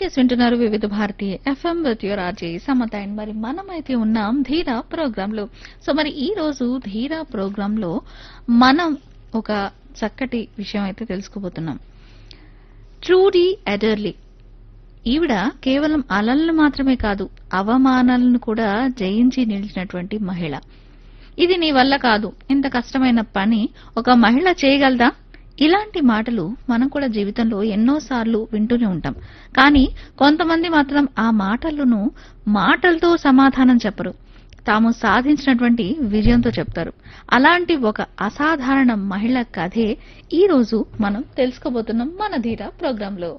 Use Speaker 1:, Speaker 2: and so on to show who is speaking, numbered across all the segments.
Speaker 1: చేసి వింటున్నారు Vividh Bharati FM with your RJ Samatha and మరి మనమైతే ఉన్నాం ధీరా ప్రోగ్రామ్ లో సో మరి ఈ రోజు ధీరా ప్రోగ్రామ్ లో మనం ఒక చక్కటి విషయం అయితే తెలుసుకోబోతున్నాం ట్రూడీ ఎడర్లీ ఈవిడ కేవలం అలలను మాత్రమే కాదు అవమానాలను కూడా జయించి నిలిచినటువంటి మహిళ ఇది నీ వల్ల కాదు ఇంత కష్టమైన పని ఒక మహిళ చేయగలదా ఇలాంటి మాటలు మనం కూడా జీవితంలో ఎన్నోసార్లు వింటూనే ఉంటాం కానీ కొంతమంది మాత్రం ఆ మాటలను మాటలతో సమాధానం చెప్పరు తాము సాధించినటువంటి విజయంతో చెప్తారు అలాంటి ఒక అసాధారణ మహిళ కథే ఈ రోజు మనం తెలుసుకోబోతున్నాం మన ధీర ప్రోగ్రాంలో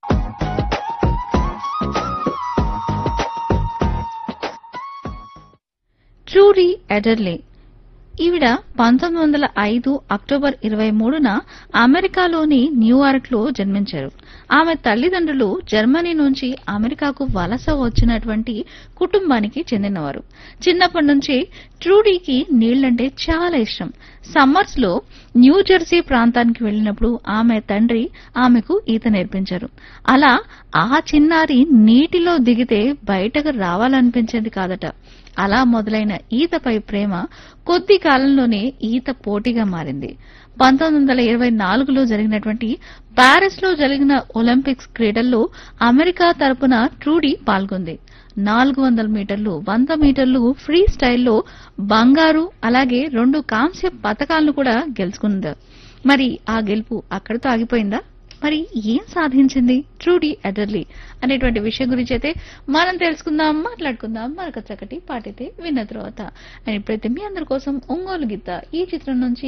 Speaker 1: ట్రూరీ ఎడర్లే ఈవిడ పంతొమ్మిది వందల ఐదు అక్టోబర్ ఇరవై మూడున అమెరికాలోని న్యూయార్క్ లో జన్మించారు ఆమె తల్లిదండ్రులు జర్మనీ నుంచి అమెరికాకు వలస వచ్చినటువంటి కుటుంబానికి చెందినవారు చిన్నప్పటి నుంచి ట్రూడీకి నీళ్లంటే చాలా ఇష్టం సమ్మర్స్ లో న్యూ జెర్సీ ప్రాంతానికి వెళ్ళినప్పుడు ఆమె తండ్రి ఆమెకు ఈత నేర్పించారు అలా ఆ చిన్నారి నీటిలో దిగితే బయటకు రావాలనిపించేది కాదట అలా మొదలైన ఈతపై ప్రేమ కొద్ది కాలంలోనే ఈత పోటీగా మారింది పంతొమ్మిది వందల ఇరవై నాలుగులో జరిగినటువంటి ప్యారిస్ లో జరిగిన ఒలింపిక్స్ క్రీడల్లో అమెరికా తరపున ట్రూడీ పాల్గొంది నాలుగు వందల మీటర్లు వంద మీటర్లు ఫ్రీ స్టైల్లో బంగారు అలాగే రెండు కాంస్య పతకాలను కూడా గెలుచుకుంది మరి ఆ గెలుపు అక్కడితో ఆగిపోయిందా మరి ఏం సాధించింది ట్రూడీ ఎడర్లీ అనేటువంటి విషయం గురించి అయితే మనం తెలుసుకుందాం మాట్లాడుకుందాం మరొక చక్కటి పాటైతే విన్న తర్వాత అండ్ ఇప్పుడైతే మీ అందరి కోసం ఒంగోలు గీత ఈ చిత్రం నుంచి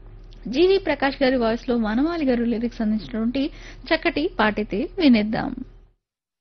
Speaker 1: జీవి ప్రకాష్ గారి వాయిస్ లో వనమాలి గారు లిరిక్స్ అందించినటువంటి చక్కటి పాటైతే వినేద్దాం